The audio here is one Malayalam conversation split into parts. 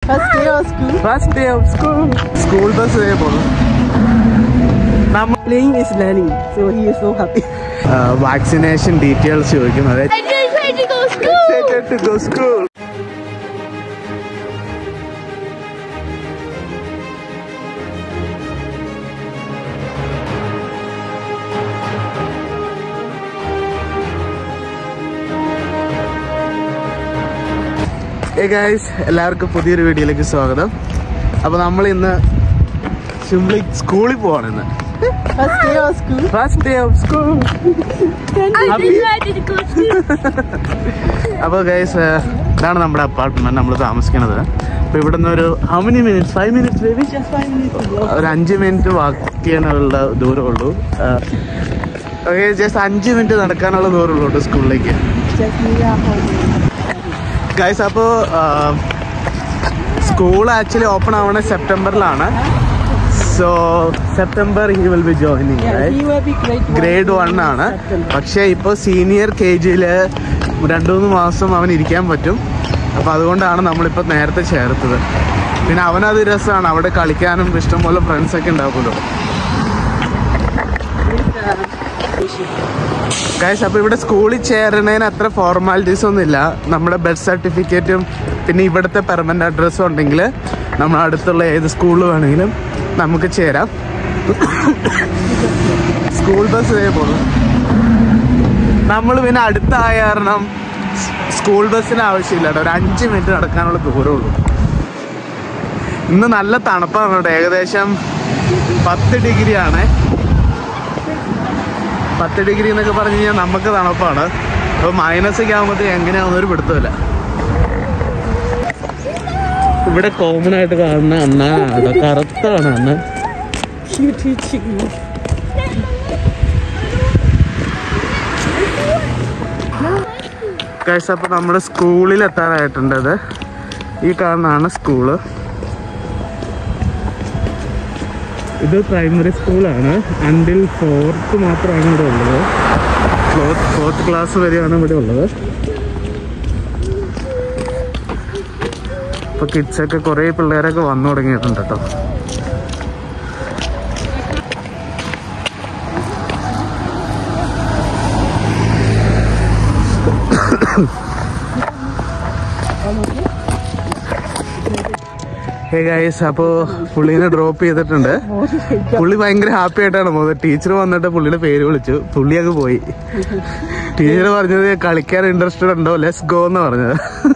First day of school. First day of school school bus പോകുന്നു നമ്മൾ Playing is learning, so he is so happy. Vaccination details ചോദിക്കും അതായത് I just ready to go school. excited to go school. Hey guys, എല്ലാവർക്കും പുതിയൊരു വീഡിയോയിലേക്ക് സ്വാഗതം അപ്പൊ നമ്മൾ ഇന്ന് സിംപ്ലി സ്കൂളിൽ പോവാണ് ഇന്ന് First day of school. First day of school I Happy? just ready to go school. അപ്പോൾ ഗൈസ് ഇതാണ് നമ്മുടെ അപ്പാർട്ട്മെന്റ് നമ്മൾ താമസിക്കുന്നത് അപ്പോൾ ഇവിടുന്ന് ഒരു how many minutes five minutes baby Just five minutes to go. ഒരു അഞ്ച് മിനിറ്റ് വാക്ക് ചെയ്യാനുള്ള ദൂരമുള്ളൂ ഓക്കെ ജസ്റ്റ് അഞ്ച് മിനിറ്റ് നടക്കാനുള്ള ദൂരമുള്ളൂ കേട്ടോ സ്കൂളിലേക്ക് Just near home. ഗൈസ് അപ്പോൾ സ്കൂൾ ആക്ച്വലി ഓപ്പൺ ആവണ സെപ്റ്റംബറിലാണ് so September he will be joining Yeah, he will be grade one. Grade one ആണ് September. പക്ഷേ ഇപ്പോൾ സീനിയർ കെ ജിയിൽ രണ്ടു മൂന്ന് മാസം അവൻ ഇരിക്കാൻ പറ്റും അപ്പോൾ അതുകൊണ്ടാണ് നമ്മളിപ്പോൾ നേരത്തെ ചേർത്തത് പിന്നെ അവനത് രസമാണ് അവിടെ കളിക്കാനും ഇഷ്ടംപോലെ ഫ്രണ്ട്സ് ഒക്കെ ഉണ്ടാവുമല്ലോ ഗൈസ് അപ്പോൾ ഇവിടെ സ്കൂളിൽ ചേരണതിന് അത്ര ഫോർമാലിറ്റീസ് ഒന്നും ഇല്ല നമ്മുടെ ബർത്ത് സർട്ടിഫിക്കറ്റും പിന്നെ ഇവിടുത്തെ പെർമനന്റ് അഡ്രസ്സും ഉണ്ടെങ്കിൽ നമ്മൾ അടുത്തുള്ള ഏത് സ്കൂളിൽ വേണമെങ്കിലും നമുക്ക് ചേരാം സ്കൂൾ ബസ് പോകുന്നു നമ്മൾ പിന്നെ അടുത്തായ കാരണം സ്കൂൾ ബസ്സിന് ആവശ്യമില്ല കേട്ടോ ഒരു അഞ്ച് മിനിറ്റ് നടക്കാനുള്ള ദൂരമുള്ളൂ ഇന്ന് നല്ല തണുപ്പാണ് കേട്ടോ ഏകദേശം പത്ത് ഡിഗ്രി ആണ് പത്ത് ഡിഗ്രി എന്നൊക്കെ പറഞ്ഞു കഴിഞ്ഞാൽ നമുക്ക് തണുപ്പാണ് അപ്പോൾ മൈനസ് ഒക്കെ ആകുമ്പോഴത്തേക്ക് എങ്ങനെയാണെന്നൊരു പിടുത്തമില്ല ഇവിടെ കോമൺ ആയിട്ട് കാണുന്ന അണ്ണാണ് കറുത്താണ് അണ്ണൻ You teaching me. ഗൈസ് അപ്പോൾ നമ്മുടെ സ്കൂളിൽ എത്താനായിട്ടുണ്ട് ഇത് ഈ കാണുന്നതാണ് സ്കൂള് ഇത് പ്രൈമറി സ്കൂളാണ് അണ്ടിൽ ഫോർത്ത് മാത്രമാണ് ഇവിടെ ഉള്ളത് ഫോർത്ത് ഫോർത്ത് ക്ലാസ് വരെയാണ് ഇവിടെ ഉള്ളത് ഇപ്പൊ കിഡ്സ് ഒക്കെ കുറേ പിള്ളേരൊക്കെ വന്നു തുടങ്ങിയിട്ടുണ്ട് കേട്ടോ ഹേ ഗൈസ് അപ്പോൾ പുള്ളീനെ ഡ്രോപ്പ് ചെയ്തിട്ടുണ്ട് പുള്ളി ഭയങ്കര ഹാപ്പി ആയിട്ടാണ് പോകുന്നത് ടീച്ചർ വന്നിട്ട് പുള്ളിയുടെ പേര് വിളിച്ചു പുള്ളി അങ്ങ് പോയി ടീച്ചർ പറഞ്ഞത് കളിക്കാൻ ഇൻട്രസ്റ്റഡ് ഉണ്ടോ ലെസ് ഗോ എന്ന് പറഞ്ഞത്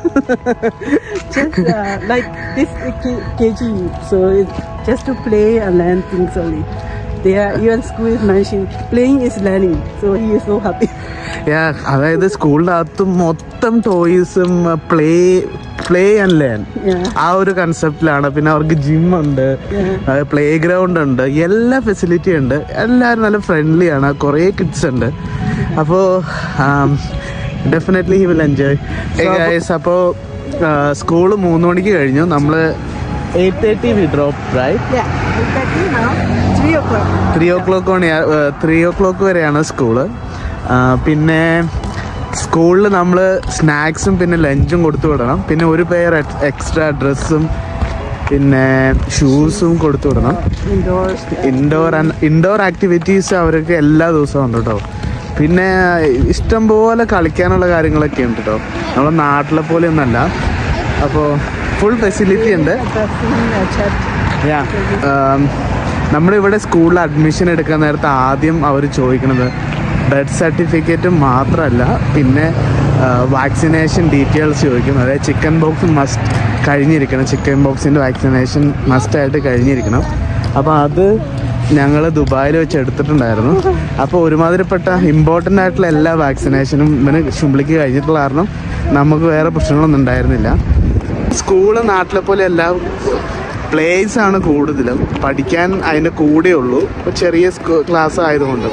Just uh, like this K- KG, so it's just to play and learn things only. They are even school is mentioning playing is learning, so he is so happy. Yeah, അതായത് സ്കൂളിൻ്റെ അകത്ത് മൊത്തം ടോയ്സും play play and learn Yeah. ആ ഒരു കൺസെപ്റ്റിലാണ് പിന്നെ അവർക്ക് ജിം ഉണ്ട് Yeah. പ്ലേ ഗ്രൗണ്ട് ഉണ്ട് എല്ലാ ഫെസിലിറ്റി ഉണ്ട് എല്ലാവരും നല്ല ഫ്രണ്ട്ലി ആണ് കുറേ കിഡ്സ് ഉണ്ട് അപ്പോൾ definitely he will enjoy guys അപ്പോൾ സ്കൂള് മൂന്ന് മണിക്ക് കഴിഞ്ഞു നമ്മൾ eight thirty we drop right Yeah, exactly now, three o'clock. Three o'clock three o'clock വരെയാണ് സ്കൂള് പിന്നെ സ്കൂളിൽ നമ്മൾ സ്നാക്സും പിന്നെ ലഞ്ചും കൊടുത്തു വിടണം പിന്നെ ഒരു പെയർ എക്സ്ട്രാ ഡ്രസ്സും പിന്നെ ഷൂസും കൊടുത്തു വിടണം Indoors. ഇൻഡോർ ഇൻഡോർ ആക്ടിവിറ്റീസ് അവർക്ക് എല്ലാ ദിവസവും ഉണ്ട് കേട്ടോ പിന്നെ ഇഷ്ടംപോലെ കളിക്കാനുള്ള കാര്യങ്ങളൊക്കെ ഉണ്ട് കേട്ടോ നമ്മുടെ നാട്ടിലെ പോലെ ഒന്നല്ല അപ്പോൾ ഫുൾ ഫെസിലിറ്റി ഉണ്ട് Dressing, uh, chat. യാ നമ്മുടെ ഇവിടെ സ്കൂളിൽ അഡ്മിഷൻ എടുക്കാൻ നേരത്തെ ആദ്യം അവർ ചോദിക്കുന്നത് ബർത്ത് സർട്ടിഫിക്കറ്റ് മാത്രമല്ല പിന്നെ വാക്സിനേഷൻ ഡീറ്റെയിൽസ് ചോദിക്കും അതായത് ചിക്കൻ ബോക്സ് മസ്റ്റ് കഴിഞ്ഞിരിക്കണം ചിക്കൻ ബോക്സിൻ്റെ വാക്സിനേഷൻ മസ്റ്റായിട്ട് കഴിഞ്ഞിരിക്കണം അപ്പോൾ അത് ഞങ്ങൾ ദുബായിൽ വെച്ച് എടുത്തിട്ടുണ്ടായിരുന്നു അപ്പോൾ ഒരുമാതിരിപ്പെട്ട ഇമ്പോർട്ടൻ്റ് ആയിട്ടുള്ള എല്ലാ വാക്സിനേഷനും ഇവന് ചുമ്പിളിക്ക് കഴിഞ്ഞിട്ടുള്ള കാരണം നമുക്ക് വേറെ പ്രശ്നങ്ങളൊന്നും ഉണ്ടായിരുന്നില്ല സ്കൂള് നാട്ടിലെ പോലെ അല്ല പ്ലേസ് ആണ് കൂടുതലും പഠിക്കാൻ അതിൻ്റെ കൂടെ ഉള്ളൂ ഇപ്പൊ ചെറിയ ക്ലാസ് ആയതുകൊണ്ട്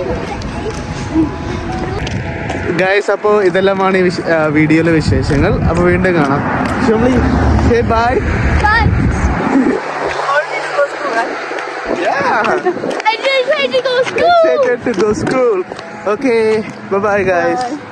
ഗൈസ് അപ്പോൾ ഇതെല്ലാമാണ് ഈ വിശ- ആ, വീഡിയോയിലെ വിശേഷങ്ങൾ അപ്പോൾ വീണ്ടും കാണാം bye Bye. Yeah, I just ready to go school. excited to go school. Okay, bye bye guys. Bye.